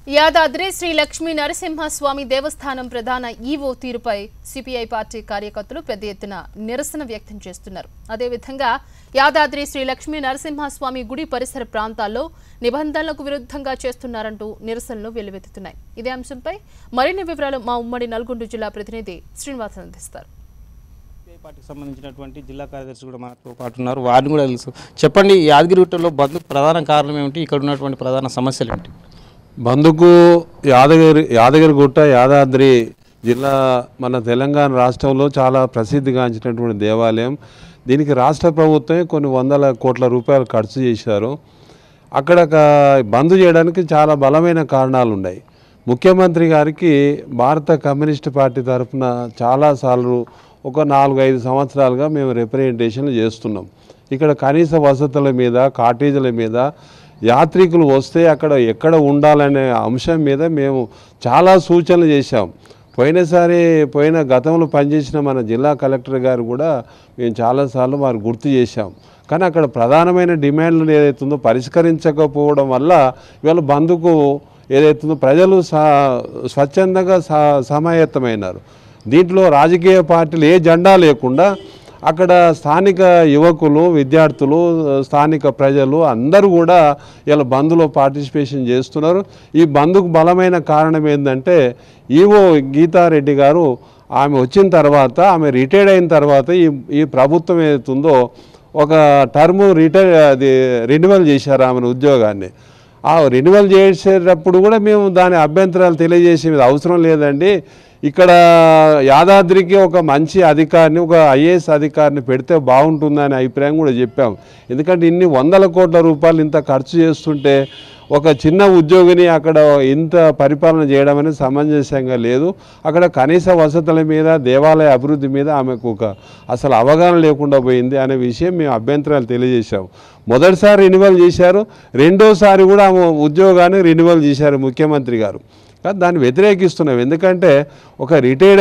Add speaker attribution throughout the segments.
Speaker 1: యాదాద్రి శ్రీ లక్ష్మీ నరసింహస్వామి దేవస్థానం ప్రధాన ఈవో తీరుపై సిపిఐ పార్టీ కార్యకర్తలు పెద్ద ఎత్తున నిరసన వ్యక్తం చేస్తున్నారు అదేవిధంగా యాదాద్రి శ్రీ లక్ష్మీ నరసింహస్వామి గుడి పరిసర ప్రాంతాల్లో నిబంధనలకు విరుద్ధంగా చేస్తున్నారంటూ నిరసనలు వెల్లువెత్తుతున్నాయి ఇదే అంశంపై మరిన్ని వివరాలు మా ఉమ్మడి నల్గొండ జిల్లా ప్రతినిధి శ్రీనివాస్ అందిస్తారు
Speaker 2: సిపిఐ పార్టీకి సంబంధించినటువంటి జిల్లా కార్యదర్శి కూడా మనతో పాటు ఉన్నారు వారిని కూడా తెలుసు చెప్పండి ఈ యాదగిరిగుట్టలో బంద్ ప్రధాన కారణం ఏమిటి ఇక్కడ ఉన్నటువంటి ప్రధాన సమస్యలు ఏమిటి
Speaker 3: బంధుకు యాదగిరి యాదగిరిగుట్ట యాదాద్రి జిల్లా మన తెలంగాణ రాష్ట్రంలో చాలా ప్రసిద్ధిగాంచినటువంటి దేవాలయం దీనికి రాష్ట్ర ప్రభుత్వమే కొన్ని వందల కోట్ల రూపాయలు ఖర్చు చేశారు అక్కడ క- బంద్ చేయడానికి చాలా బలమైన కారణాలు ఉన్నాయి ముఖ్యమంత్రి గారికి భారత కమ్యూనిస్ట్ పార్టీ తరఫున చాలాసార్లు ఒక నాలుగు ఐదు సంవత్సరాలుగా మేము రిప్రజెంటేషన్లు చేస్తున్నాం ఇక్కడ కనీస వసతుల మీద కాటేజీల మీద యాత్రికులు వస్తే అక్కడ ఎక్కడ ఉండాలనే అంశం మీద మేము చాలా సూచనలు చేశాం పోయినసారి పోయిన గతంలో పనిచేసిన మన జిల్లా కలెక్టర్ గారు కూడా మేము చాలాసార్లు వారు గుర్తు చేశాం కానీ అక్కడ ప్రధానమైన డిమాండ్లు ఏదైతుందో పరిష్కరించకపోవడం వల్ల ఇవాళ బంధుకు ఏదైతుందో ప్రజలు సా స్వచ్ఛందంగా సా సమాయత్తమైనారు దీంట్లో రాజకీయ పార్టీలు ఏ జెండా లేకుండా అక్కడ స్థానిక యువకులు విద్యార్థులు స్థానిక ప్రజలు అందరూ కూడా ఇలా బంద్లో పార్టిసిపేషన్ చేస్తున్నారు ఈ బంద్కు బలమైన కారణం ఏంటంటే ఈవో గీతారెడ్డి గారు ఆమె వచ్చిన తర్వాత ఆమె రిటైర్డ్ అయిన తర్వాత ఈ ఈ ప్రభుత్వం ఏదైతుందో ఒక టర్మ్ రిటైర్ అది రెన్యువల్ చేశారు ఆమెను ఉద్యోగాన్ని ఆ రెన్యువల్ చేసేటప్పుడు కూడా మేము దాని అభ్యంతరాలు తెలియజేసేది అవసరం లేదండి ఇక్కడ యాదాద్రికి ఒక మంచి అధికారిని ఒక ఐఏఎస్ అధికారిని పెడితే బాగుంటుందనే అభిప్రాయం కూడా చెప్పాం ఎందుకంటే ఇన్ని వందల కోట్ల రూపాయలు ఇంత ఖర్చు చేస్తుంటే ఒక చిన్న ఉద్యోగిని అక్కడ ఇంత పరిపాలన చేయడం అనేది సమంజసంగా లేదు అక్కడ కనీస వసతుల మీద దేవాలయ అభివృద్ధి మీద ఆమెకు ఒక అసలు అవగాహన లేకుండా పోయింది అనే విషయం మేము అభ్యంతరాలు తెలియజేశాం మొదటిసారి రెన్యువల్ చేశారు రెండోసారి కూడా ఆమె ఉద్యోగాన్ని రెన్యువల్ చేశారు ముఖ్యమంత్రి గారు కానీ దాన్ని వ్యతిరేకిస్తున్నాం ఎందుకంటే ఒక రిటైర్డ్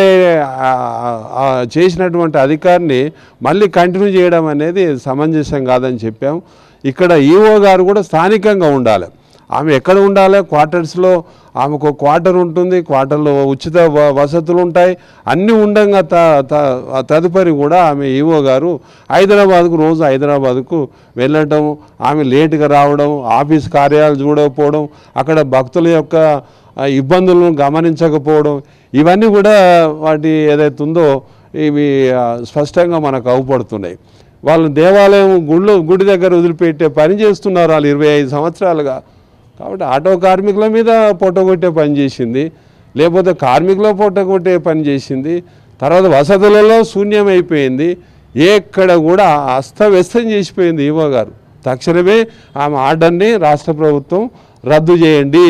Speaker 3: చేసినటువంటి అధికారిని మళ్ళీ కంటిన్యూ చేయడం అనేది సమంజసం కాదని చెప్పాం ఇక్కడ ఈఓ గారు కూడా స్థానికంగా ఉండాలి ఆమె ఎక్కడ ఉండాలి క్వార్టర్స్లో ఆమెకు ఒక క్వార్టర్ ఉంటుంది క్వార్టర్లో ఉచిత వ- వసతులు ఉంటాయి అన్నీ ఉండంగా త త- తదుపరి కూడా ఆమె ఈఓ గారు హైదరాబాద్కు రోజు హైదరాబాద్కు వెళ్ళటం ఆమె లేటుగా రావడం ఆఫీస్ కార్యాలయాలు చూడకపోవడం అక్కడ భక్తుల యొక్క ఆ, ఇబ్బందులను గమనించకపోవడం ఇవన్నీ కూడా వాటి ఏదైతే ఉందో ఇవి ఆ, స్పష్టంగా మనకు అవుపడుతున్నాయి వాళ్ళు దేవాలయం గుళ్ళు గుడి దగ్గర వదిలిపెట్టే పని చేస్తున్నారు వాళ్ళు ఇరవై ఐదు సంవత్సరాలుగా కాబట్టి ఆటో కార్మికుల మీద పొట్టగొట్టే పని చేసింది లేకపోతే కార్మికుల పొట్టగొట్టే పని చేసింది తర్వాత వసతులలో శూన్యమైపోయింది ఎక్కడ కూడా అస్తవ్యస్తం చేసిపోయింది ఈవో గారు తక్షణమే ఆమె ఆర్డర్ని రాష్ట్ర ప్రభుత్వం రద్దు చేయండి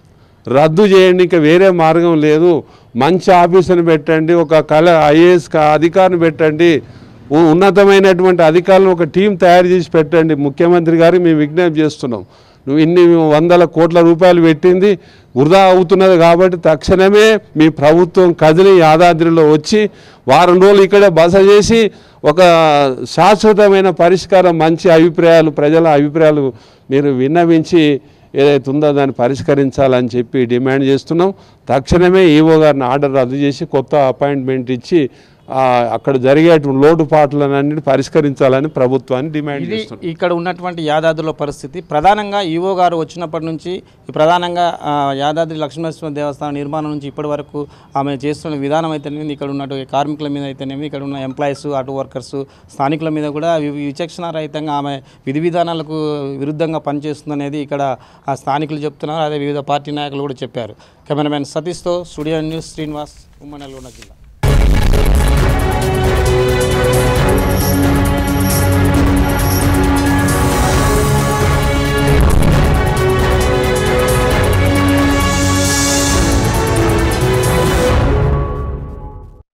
Speaker 3: రద్దు చేయండి ఇంకా వేరే మార్గం లేదు మంచి ఆఫీసుని పెట్టండి ఒక కళ ఐఏఎస్ అధికారిని పెట్టండి ఉ- ఉన్నతమైనటువంటి అధికారులను ఒక టీం తయారు చేసి పెట్టండి ముఖ్యమంత్రి గారికి మేము విజ్ఞప్తి చేస్తున్నాం నువ్వు ఇన్ని వందల కోట్ల రూపాయలు పెట్టింది వృధా అవుతున్నది కాబట్టి తక్షణమే మీ ప్రభుత్వం కదిలి యాదాద్రిలో వచ్చి వారం రోజులు ఇక్కడే బస చేసి ఒక శాశ్వతమైన పరిష్కారం మంచి అభిప్రాయాలు ప్రజల అభిప్రాయాలు మీరు విన్నవించి ఏదైతే ఉందో దాన్ని పరిష్కరించాలని చెప్పి డిమాండ్ చేస్తున్నాం తక్షణమే ఈవో గారిని ఆర్డర్ రద్దు చేసి కొత్త అపాయింట్మెంట్ ఇచ్చి ఆ, అక్కడ జరిగేటువంటి లోటుపాట్లన్నింటినీ పరిష్కరించాలని ప్రభుత్వాన్ని డిమాండ్
Speaker 2: ఇది
Speaker 3: చేస్తున్నాం
Speaker 2: ఇక్కడ ఉన్నటువంటి యాదాద్రిలో పరిస్థితి ప్రధానంగా ఈవో గారు వచ్చినప్పటి నుంచి ఈ ప్రధానంగా ఆ, యాదాద్రి లక్ష్మీనరసింహ దేవస్థానం నిర్మాణం నుంచి ఇప్పటి వరకు ఆమె చేస్తున్న విధానం అయితేనేమి ఇక్కడ ఉన్నటువంటి కార్మికుల మీద అయితేనేమి ఇక్కడ ఉన్న ఎంప్లాయీస్ ఆటో వర్కర్స్ స్థానికుల మీద కూడా వి- విచక్షణ రహితంగా ఆమె విధి విధానాలకు విరుద్ధంగా పనిచేస్తుందనేది ఇక్కడ ఆ స్థానికులు చెప్తున్నారు అదే వివిధ పార్టీ నాయకులు కూడా చెప్పారు కెమెరామెన్ సతీష్తో స్టూడియో న్యూస్ శ్రీనివాస్ ఉమ్మనల్గొండ జిల్లా